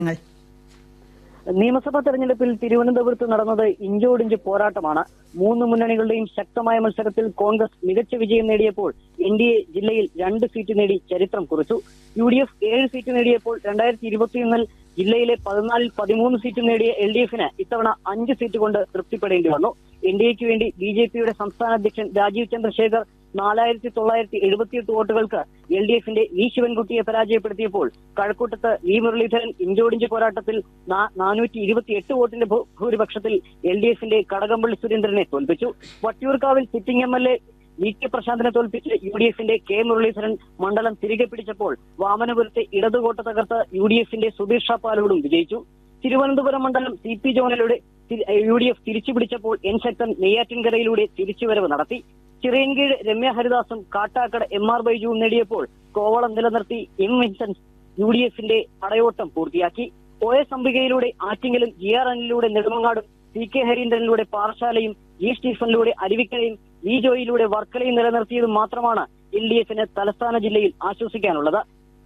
ങ്ങൾ നിയമസഭാ തെരഞ്ഞെടുപ്പിൽ തിരുവനന്തപുരത്ത് നടന്നത് ഇഞ്ചോടിഞ്ച് പോരാട്ടമാണ് മൂന്ന് മുന്നണികളുടെയും ശക്തമായ മത്സരത്തിൽ കോൺഗ്രസ് മികച്ച വിജയം നേടിയപ്പോൾ എൻ ഡി എ ജില്ലയിൽ രണ്ട് സീറ്റ് നേടി ചരിത്രം കുറിച്ചു യു ഡി എഫ് ഏഴ് സീറ്റ് നേടിയപ്പോൾ രണ്ടായിരത്തി ഇരുപത്തിയൊന്നിൽ ജില്ലയിലെ പതിനാലിൽ പതിമൂന്ന് സീറ്റ് നേടിയ എൽ ഡി എഫിന് ഇത്തവണ അഞ്ച് സീറ്റ് കൊണ്ട് തൃപ്തിപ്പെടേണ്ടി വന്നു എൻ ഡി എക്ക് വേണ്ടി ബി ജെ പിയുടെ സംസ്ഥാന അധ്യക്ഷൻ രാജീവ് ചന്ദ്രശേഖർ നാലായിരത്തി തൊള്ളായിരത്തി എഴുപത്തിയെട്ട് വോട്ടുകൾക്ക് എൽ ഡി എഫിന്റെ വി ശിവൻകുട്ടിയെ പരാജയപ്പെടുത്തിയപ്പോൾ കഴക്കൂട്ടത്ത് വി മുരളീധരൻ ഇഞ്ചോടിഞ്ച് പോരാട്ടത്തിൽ നാനൂറ്റി ഇരുപത്തിയെട്ട് വോട്ടിന്റെ ഭൂ- ഭൂരിപക്ഷത്തിൽ എൽ ഡി എഫിന്റെ കടകംപള്ളി സുരേന്ദ്രനെ തോൽപ്പിച്ചു വട്ടിയൂർക്കാവിൽ sitting M L A V K പ്രശാന്തിനെ തോൽപ്പിച്ച് യു ഡി എഫിന്റെ കെ മുരളീധരൻ മണ്ഡലം തിരികെ പിടിച്ചപ്പോൾ വാമനപുരത്തെ ഇടതുകോട്ട തകർത്ത് യു ഡി എഫിന്റെ സുധീർ ഷാ പാലോടും വിജയിച്ചു തിരുവനന്തപുരം മണ്ഡലം സി പി ജോണിലൂടെ യു ഡി എഫ് തിരിച്ചു പിടിച്ചപ്പോൾ എൻ ശക്തൻ നെയ്യാറ്റിൻകരയിലൂടെ തിരിച്ചുവരവ് നടത്തി ചിറയൻകീഴ് രമ്യ ഹരിദാസും കാട്ടാക്കട എം ആർ ബൈജുവും നേടിയപ്പോൾ കോവളം നിലനിർത്തി എം വിൻസെന്റ് യു ഡി എഫിന്റെ പടയോട്ടം പൂർത്തിയാക്കി ഒ എസ് അംബികയിലൂടെ ആറ്റിങ്ങലും ജി ആർ അനിലൂടെ നെടുമങ്ങാടും സി കെ ഹരീന്ദ്രനിലൂടെ പാറശാലയും ജി സ്റ്റീഫനിലൂടെ അരുവിക്കരയും വി ജോയിലൂടെ വർക്കലയും നിലനിർത്തിയതും മാത്രമാണ് എൽ ഡി എഫിന് തലസ്ഥാന ജില്ലയിൽ ആശ്വസിക്കാനുള്ളത്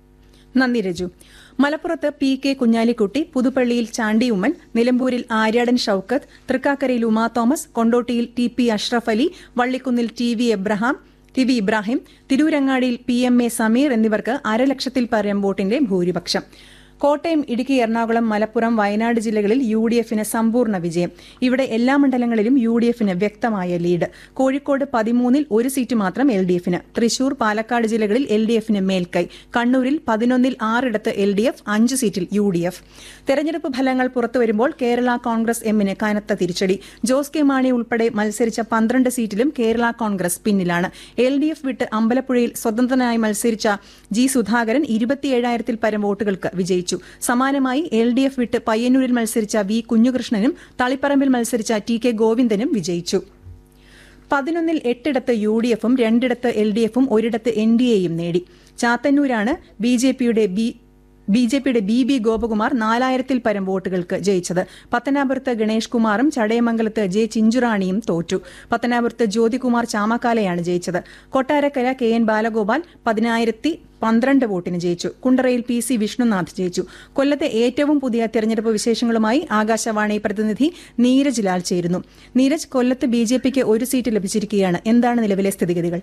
നന്ദി രജു മലപ്പുറത്ത് പി കെ കുഞ്ഞാലിക്കുട്ടി പുതുപ്പള്ളിയിൽ ചാണ്ടി ഉമ്മൻ നിലമ്പൂരിൽ ആര്യാടൻ ഷൌക്കത്ത് തൃക്കാക്കരയിൽ ഉമാ തോമസ് കൊണ്ടോട്ടിയിൽ ടി പി അഷ്റഫ് അലി വള്ളിക്കുന്നിൽ T V Abraham T V Ibrahim തിരൂരങ്ങാടിയിൽ പി എം എ സമീർ എന്നിവർക്ക് അരലക്ഷത്തിൽ പരം വോട്ടിന്റെ ഭൂരിപക്ഷം കോട്ടയം ഇടുക്കി എറണാകുളം മലപ്പുറം വയനാട് ജില്ലകളിൽ യു ഡി എഫിന് സമ്പൂർണ്ണ വിജയം ഇവിടെ എല്ലാ മണ്ഡലങ്ങളിലും യു ഡി എഫിന് വ്യക്തമായ ലീഡ് കോഴിക്കോട് പതിമൂന്നിൽ ഒരു സീറ്റ് മാത്രം എൽ ഡി എഫിന് തൃശൂർ പാലക്കാട് ജില്ലകളിൽ എൽ ഡി എഫിന് മേൽക്കൈ കണ്ണൂരിൽ പതിനൊന്നിൽ ആറിടത്ത് എൽ ഡി എഫ് അഞ്ച് സീറ്റിൽ യു ഡി എഫ് തെരഞ്ഞെടുപ്പ് ഫലങ്ങൾ പുറത്തുവരുമ്പോൾ കേരള കോൺഗ്രസ് എമ്മിന് കനത്ത തിരിച്ചടി ജോസ് കെ മാണി ഉൾപ്പെടെ മത്സരിച്ച പന്ത്രണ്ട് സീറ്റിലും കേരള കോൺഗ്രസ് പിന്നിലാണ് എൽ ഡി എഫ് വിട്ട് അമ്പലപ്പുഴയിൽ സ്വതന്ത്രനായി മത്സരിച്ച ജി സുധാകരൻ ഇരുപത്തിയേഴായിരത്തിൽ പരം വോട്ടുകൾക്ക് വിജയിച്ചു സമാനമായി എൽ ഡി എഫ് വിട്ട് പയ്യന്നൂരിൽ മത്സരിച്ച വി കുഞ്ഞുകൃഷ്ണനും തളിപ്പറമ്പിൽ മത്സരിച്ച ടി കെ ഗോവിന്ദനും വിജയിച്ചു പതിനൊന്നിൽ എട്ടിടത്ത് യു ഡി എഫും രണ്ടിടത്ത് എൽ ഡി എഫും ഒരിടത്ത് എൻ ഡി എയും നേടി ചാത്തന്നൂരാണ് ബി ജെ പിയുടെ ബി ബി ജെ പിയുടെ ബി ബി ഗോപകുമാർ നാലായിരത്തിൽ പരം വോട്ടുകൾക്ക് ജയിച്ചത് പത്തനാപുരത്ത് ഗണേഷ് കുമാറും ചടയമംഗലത്ത് ജെ ചിഞ്ചുറാണിയും തോറ്റു പത്തനാപുരത്ത് ജ്യോതികുമാർ ചാമക്കാലയാണ് ജയിച്ചത് കൊട്ടാരക്കര കെ എൻ ബാലഗോപാൽ പതിനായിരത്തി പന്ത്രണ്ട് വോട്ടിന് ജയിച്ചു കുണ്ടറയിൽ പി സി വിഷ്ണുനാഥ് ജയിച്ചു കൊല്ലത്തെ ഏറ്റവും പുതിയ തെരഞ്ഞെടുപ്പ് വിശേഷങ്ങളുമായി ആകാശവാണി പ്രതിനിധി നീരജ് ലാൽ ചേരുന്നു നീരജ് കൊല്ലത്ത് ബി ജെ പിക്ക് ഒരു സീറ്റ് ലഭിച്ചിരിക്കുകയാണ് എന്താണ് നിലവിലെ സ്ഥിതിഗതികൾ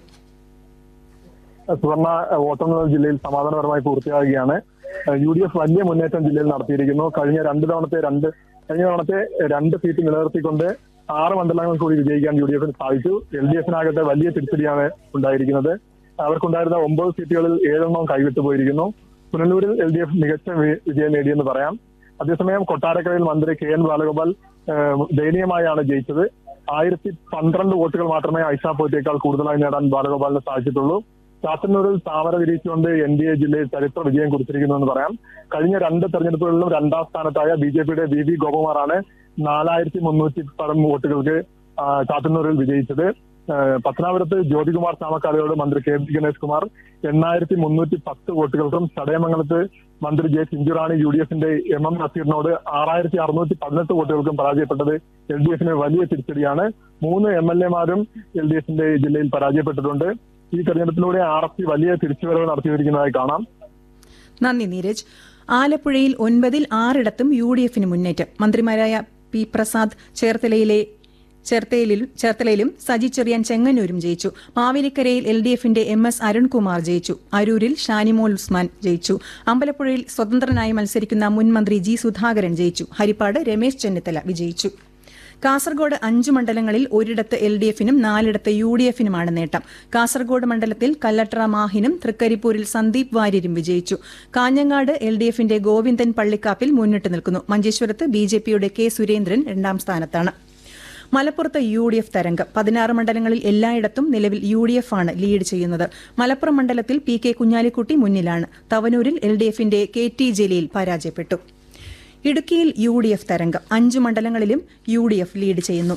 സുവർണ വോട്ടെണ്ണൽ ജില്ലയിൽ സമാധാനപരമായി പൂർത്തിയാകുകയാണ് യു ഡി എഫ് വലിയ മുന്നേറ്റം ജില്ലയിൽ നടത്തിയിരിക്കുന്നു കഴിഞ്ഞ രണ്ട് തവണത്തെ രണ്ട് കഴിഞ്ഞ തവണത്തെ രണ്ട് സീറ്റ് നിലനിർത്തിക്കൊണ്ട് ആറ് മണ്ഡലങ്ങൾ കൂടി വിജയിക്കാൻ യു ഡി എഫിന് സാധിച്ചു എൽ ഡി എഫിനാകട്ടെ വലിയ തിരിച്ചടിയാണ് ഉണ്ടായിരിക്കുന്നത് അവർക്കുണ്ടായിരുന്ന ഒമ്പത് സീറ്റുകളിൽ ഏഴെണ്ണം കൈവിട്ടു പോയിരിക്കുന്നു പുനലൂരിൽ എൽ ഡി എഫ് മികച്ച വി- വിജയം നേടിയെന്ന് പറയാം അതേസമയം കൊട്ടാരക്കരയിൽ മന്ത്രി കെ എൻ ബാലഗോപാൽ ഏഹ്, ദയനീയമായാണ് ജയിച്ചത് ആയിരത്തി പന്ത്രണ്ട് വോട്ടുകൾ മാത്രമേ ഐഷ പോറ്റേക്കാൾ കൂടുതലായി നേടാൻ ബാലഗോപാലിന് സാധിച്ചിട്ടുള്ളൂ ചാത്തന്നൂരിൽ താമര വിരിച്ചുകൊണ്ട് എൻ ഡി എ ജില്ലയിൽ ചരിത്ര വിജയം കുറിച്ചിരിക്കുന്നു എന്ന് പറയാം കഴിഞ്ഞ രണ്ട് തെരഞ്ഞെടുപ്പുകളിലും രണ്ടാം സ്ഥാനത്തായ ബി ജെ പിയുടെ വി വി ഗോപകുമാറാണ് നാലായിരത്തി മുന്നൂറ്റി പരം വോട്ടുകൾക്ക് ആ, ചാത്തന്നൂരിൽ വിജയിച്ചത് ആ, പത്തനാപുരത്ത് ജ്യോതികുമാർ ചാമക്കാലയോട് മന്ത്രി കെ പി ഗണേഷ് കുമാർ എണ്ണായിരത്തി മുന്നൂറ്റി പത്ത് വോട്ടുകൾക്കും ചടയമംഗലത്ത് മന്ത്രി ജെ ചിഞ്ചുറാണി യു ഡി എഫിന്റെ എം എം നസീറിനോട് ആറായിരത്തി അറുന്നൂറ്റി പതിനെട്ട് വോട്ടുകൾക്കും പരാജയപ്പെട്ടത് എൽ ഡി എഫിന് വലിയ തിരിച്ചടിയാണ് മൂന്ന് എം എൽ എമാരും എൽ ഡി എഫിന്റെ ജില്ലയിൽ പരാജയപ്പെട്ടിട്ടുണ്ട് ഈ തെരഞ്ഞെടുപ്പിലൂടെ ആർ എസ് പി വലിയ തിരിച്ചുവരവ് നടത്തിയിരിക്കുന്നതായി കാണാം നന്ദി നീരജ് ആലപ്പുഴയിൽ ഒൻപതിൽ ആറിടത്തും യു ഡി എഫിന് മുന്നേറ്റം മന്ത്രിമാരായ പി പ്രസാദ് ചേർത്തലയിലെ ചേർത്തലയിലും ചേർത്തലയിലും സജി ചെറിയാൻ ചെങ്ങന്നൂരും ജയിച്ചു മാവേലിക്കരയിൽ എൽ ഡി എഫിന്റെ എം എസ് അരുൺകുമാർ ജയിച്ചു അരൂരിൽ ഷാനിമോൾ ഉസ്മാൻ ജയിച്ചു അമ്പലപ്പുഴയിൽ സ്വതന്ത്രനായി മത്സരിക്കുന്ന മുൻ മന്ത്രി ജി സുധാകരൻ ജയിച്ചു ഹരിപ്പാട് രമേശ് ചെന്നിത്തല വിജയിച്ചു കാസർഗോഡ് അഞ്ച് മണ്ഡലങ്ങളിൽ ഒരിടത്ത് എൽ ഡി എഫിനും നാലിടത്ത് യു ഡി എഫിനുമാണ് നേട്ടം കാസർഗോഡ് മണ്ഡലത്തിൽ കല്ലട്ര മാഹിനും തൃക്കരിപ്പൂരിൽ സന്ദീപ് വാര്യരും വിജയിച്ചു കാഞ്ഞങ്ങാട് എൽ ഡി എഫിന്റെ ഗോവിന്ദൻ പള്ളിക്കാപ്പിൽ മുന്നിട്ട് നിൽക്കുന്നു മഞ്ചേശ്വരത്ത് ബി ജെ പിയുടെ കെ സുരേന്ദ്രൻ രണ്ടാം സ്ഥാനത്താണ് മലപ്പുറത്ത് യു ഡി എഫ് തരംഗം പതിനാറ് മണ്ഡലങ്ങളിൽ എല്ലായിടത്തും നിലവിൽ യു ഡി എഫ് ആണ് ലീഡ് ചെയ്യുന്നത് മലപ്പുറം മണ്ഡലത്തിൽ പി കെ കുഞ്ഞാലിക്കുട്ടി മുന്നിലാണ് തവനൂരിൽ എൽ ഡി എഫിന്റെ കെ ടി ജലീൽ പരാജയപ്പെട്ടു ഇടുക്കിയിൽ യു ഡി എഫ് തരംഗം അഞ്ച് മണ്ഡലങ്ങളിലും യു ഡി എഫ് ലീഡ് ചെയ്യുന്നു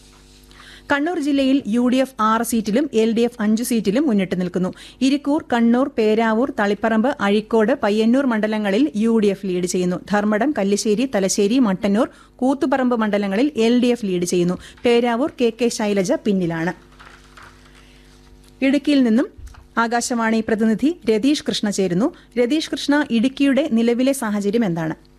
കണ്ണൂർ ജില്ലയിൽ യു ഡി എഫ് ആറ് സീറ്റിലും എൽ ഡി എഫ് അഞ്ച് സീറ്റിലും മുന്നിട്ട് നിൽക്കുന്നു ഇരിക്കൂർ കണ്ണൂർ പേരാവൂർ തളിപ്പറമ്പ് അഴിക്കോട് പയ്യന്നൂർ മണ്ഡലങ്ങളിൽ യു ഡി എഫ് ലീഡ് ചെയ്യുന്നു ധർമ്മടം കല്ലിശ്ശേരി തലശ്ശേരി മട്ടന്നൂർ കൂത്തുപറമ്പ് മണ്ഡലങ്ങളിൽ എൽ ഡി എഫ് ലീഡ് ചെയ്യുന്നു പേരാവൂർ കെ കെ ശൈലജ പിന്നിലാണ് ഇടുക്കിയിൽ നിന്നും ആകാശവാണി പ്രതിനിധി രതീഷ് കൃഷ്ണ ചേരുന്നു രതീഷ് കൃഷ്ണ ഇടുക്കിയുടെ നിലവിലെ സാഹചര്യം എന്താണ്